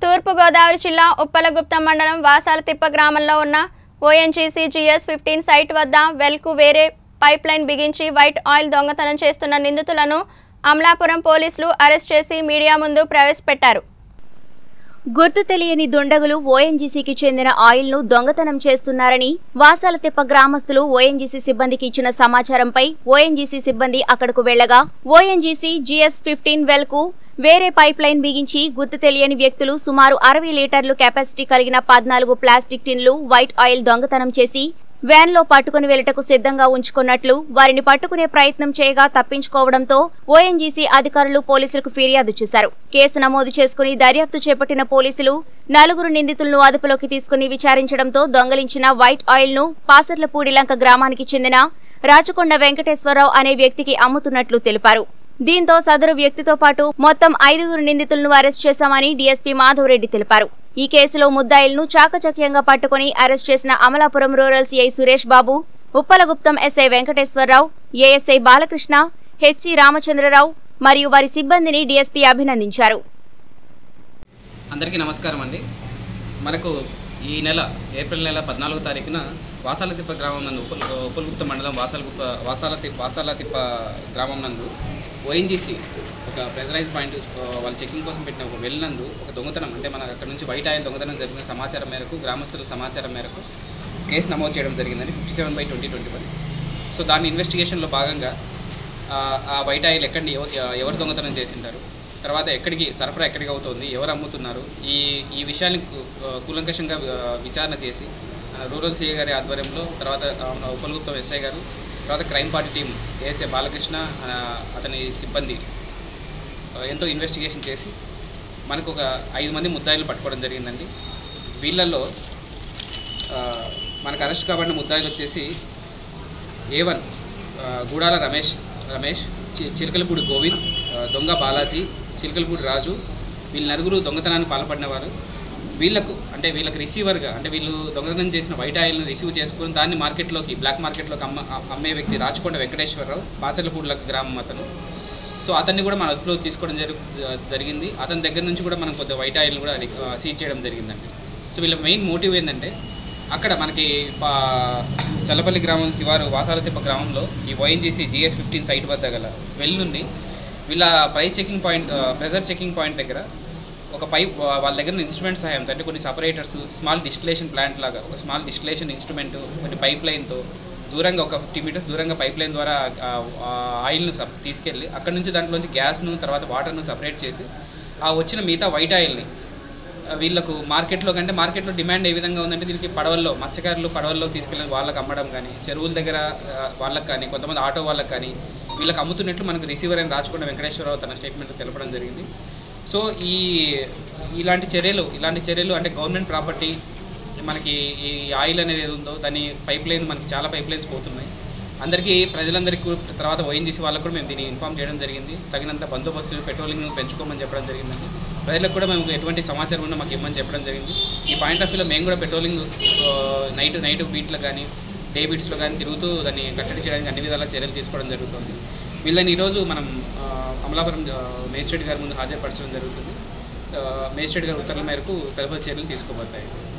తూర్పుగోదావరి జిల్లా ఉప్పలగుప్తం మండలం వాసాలతిప్ప గ్రామంలో ఉన్న ఓఎన్జీసీ జిఎస్ ఫిఫ్టీన్ సైట్ వద్ద వెల్కు వేరే పైప్ లైన్ బిగించి వైట్ ఆయిల్ దొంగతనం చేస్తున్న నిందితులను అమలాపురం పోలీసులు అరెస్ట్ చేసి మీడియా ముందు ప్రవేశపెట్టారు గుర్తు తెలియని దుండగులు ఓఎన్జీసీకి చెందిన ఆయిల్ ను దొంగతనం చేస్తున్నారని వాసాలతిప్ప గ్రామస్తులు ఓఎన్జీసీ సిబ్బందికి ఇచ్చిన సమాచారంపై ఓఎన్జీసీ సిబ్బంది అక్కడకు వెళ్లగా ఓఎన్జీసీ జిఎస్ ఫిఫ్టీన్ వెల్ కు వేరే పైప్ లైన్ బిగించి గుర్తు తెలియని వ్యక్తులు సుమారు అరవై లీటర్లు కెపాసిటీ కలిగిన పద్నాలుగు ప్లాస్టిక్ టిన్లు వైట్ ఆయిల్ దొంగతనం చేసి వ్యాన్ లో పట్టుకుని వెళ్లటకు సిద్ధంగా ఉంచుకున్నట్లు వారిని పట్టుకునే ప్రయత్నం చేయగా తప్పించుకోవడంతో ఓఎన్జీసీ అధికారులు పోలీసులకు ఫిర్యాదు చేశారు కేసు నమోదు చేసుకుని దర్యాప్తు చేపట్టిన పోలీసులు నలుగురు నిందితులను అదుపులోకి తీసుకుని విచారించడంతో దొంగలించిన వైట్ ఆయిల్ ను పాసర్లపూడిలంక గ్రామానికి చెందిన రాచకొండ వెంకటేశ్వరరావు అనే వ్యక్తికి అమ్ముతున్నట్లు తెలిపారు దీంతో సదరు వ్యక్తితో పాటు మొత్తం ఐదుగురు నిందితులను అరెస్ట్ చేశామని డీఎస్పీ మాధవరెడ్డి తెలిపారు ఈ కేసులో ముద్దాయిలను చాకచక్యంగా పట్టుకుని అరెస్ట్ చేసిన Amalapuram rural CI Suresh Babu Uppalaguptam SI Venkateswararao ASI Balakrishna HC Ramachandrarao మరియు వారి సిబ్బందిని డీఎస్పీ అభినందించారు అందరికీ నమస్కారం అండి మనకు ఈ నెల ఏప్రిల్ నెల పద్నాలుగో తారీఖున వాసాలతిప్ప గ్రామం నందు ఉప్పల్ ఉప్పలగుప్త మండలం వాసాలగుప్ప వాసాలతి వాసాలతిప్ప గ్రామం నందు ఓఎన్జీసీ ఒక ప్రెజరైజ్ పాయింట్ ఆ, వాళ్ళు చెకింగ్ కోసం పెట్టిన ఒక వెళ్ళినందు ఒక దొంగతనం అంటే మన అక్కడ నుంచి వైట్ ఆయిల్ దొంగతనం జరిగిన సమాచారం మేరకు గ్రామస్తుల సమాచారం మేరకు కేసు నమోదు చేయడం జరిగిందండి fifty seven by twenty twenty one so దాని ఇన్వెస్టిగేషన్లో భాగంగా ఆ, ఆ వైట్ ఆయిల్ ఎక్కడిని ఎవ- ఎవరు దొంగతనం చేసింటారు తర్వాత ఎక్కడికి సరఫరా ఎక్కడికి అవుతుంది ఎవరు అమ్ముతున్నారు ఈ ఈ విషయాన్ని కు- ఆ, కూలంకషంగా ఆ, విచారణ చేసి ఆ, రూరల్ సిఐ గారి ఆధ్వర్యంలో తర్వాత ఆ, మన ఉపలగుప్తం ఎస్ఐ గారు తర్వాత crime party team ASA Balakrishna ఆ, అతని సిబ్బంది ఆ, ఎంతో ఇన్వెస్టిగేషన్ చేసి మనకు ఒక ఐదు మంది ముద్దాయిలు పట్టుకోవడం జరిగిందండి వీళ్ళల్లో ఆ, మనకు అరెస్ట్ కాబడిన ముద్దాయిలు వచ్చేసి ఏ వన్ గూడాల రమేష్ రమేష్ చి- చిలకలపూడి గోవింద్ ఆ, దొంగ బాలాజీ చిలకలపూడి రాజు వీళ్ళ నలుగురు దొంగతనానికి పాల్పడిన వారు వీళ్ళకు అంటే వీళ్ళకి రిసీవర్గా అంటే వీళ్ళు దొంగతనం చేసిన వైట్ ఆయిల్ని రిసీవ్ చేసుకుని దాన్ని మార్కెట్లోకి బ్లాక్ మార్కెట్లోకి అమ్మ అమ్మే వ్యక్తి రాచకొండ వెంకటేశ్వరరావు బాసర్లపూడిలకు గ్రామం అతను సో అతన్ని కూడా మన అదుపులో తీసుకోవడం జరు జరిగింది అతని దగ్గర నుంచి కూడా మనం కొద్దిగా వైట్ ఆయిల్ కూడా సీజ్ చేయడం జరిగిందండి సో వీళ్ళ మెయిన్ మోటివ్ ఏంటంటే అక్కడ మనకి పా- చల్లపల్లి గ్రామం శివారు వాసాలతిప్ప గ్రామంలో ఈ ఓఎన్జీసీ జిఎస్ ఫిఫ్టీన్ సైట్ వద్ద గల వెల్లుండి వీళ్ళ price checking point pressure checking point దగ్గర ఒక పైప్ వాళ్ళ దగ్గర ఇన్స్ట్రుమెంట్ సహాయంతో అంటే కొన్ని సపరేటర్స్ స్మాల్ డిస్టిలేషన్ ప్లాంట్ లాగా ఒక స్మాల్ డిస్టిలేషన్ ఇన్స్ట్రుమెంట్ కొన్ని పైప్ లైన్తో దూరంగా ఒక ఫిఫ్టీ మీటర్స్ దూరంగా పైప్ లైన్ ద్వారా ఆ, ఆ ఆయిల్ను సప్- తీసుకెళ్ళి అక్కడ నుంచి దాంట్లోంచి గ్యాస్ను తర్వాత వాటర్ను సపరేట్ చేసి ఆ వచ్చిన మిగతా వైట్ ఆయిల్ని ఆ, వీళ్ళకు మార్కెట్లో కంటే మార్కెట్లో డిమాండ్ ఏ విధంగా ఉందంటే దీనికి పడవల్లో మత్స్యకారులు పడవల్లో తీసుకెళ్ళి వాళ్ళకి అమ్మడం కానీ చెరువుల దగ్గర ఆ, వాళ్ళకి కానీ కొంతమంది ఆటో వాళ్ళకి కానీ వీళ్ళకి అమ్ముతున్నట్లు మనకు రిసీవర్ అని రాచుకున్న వెంకటేశ్వరరావు తన స్టేట్మెంట్ తెలపడం జరిగింది సో ఈ ఇలాంటి చర్యలు ఇలాంటి చర్యలు అంటే గవర్నమెంట్ ప్రాపర్టీ మనకి ఈ ఆయిల్ అనేది ఏది ఉందో దాని పైప్ లైన్ మనకి చాలా పైప్ లైన్స్ పోతున్నాయి అందరికీ ప్రజలందరికీ కూడా తర్వాత ఓఎన్జీసీ వాళ్ళకు కూడా మేము దీన్ని ఇన్ఫామ్ చేయడం జరిగింది తగినంత బందోబస్తు పెట్రోలింగ్ పెంచుకోమని చెప్పడం జరిగిందండి ప్రజలకు కూడా మేము ఎటువంటి సమాచారం ఉన్నా మాకు ఇవ్వమని చెప్పడం జరిగింది ఈ పాయింట్ ఆఫ్ వ్యూలో మేము కూడా పెట్రోలింగ్ నైట్ నైట్ బీట్లో కానీ డే బీట్స్లో కానీ తిరుగుతూ దాన్ని కట్టడి చేయడానికి అన్ని విధాల చర్యలు తీసుకోవడం జరుగుతుంది వీళ్ళని ఈరోజు మనం ఆ, అమలాపురం ఆ, మేజిస్ట్రేట్ గారి ముందు హాజరుపరచడం జరుగుతుంది ఆ, మేజిస్ట్రేట్ గారి ఉత్తర్వుల మేరకు తదుపరి చర్యలు తీసుకోబడతాయి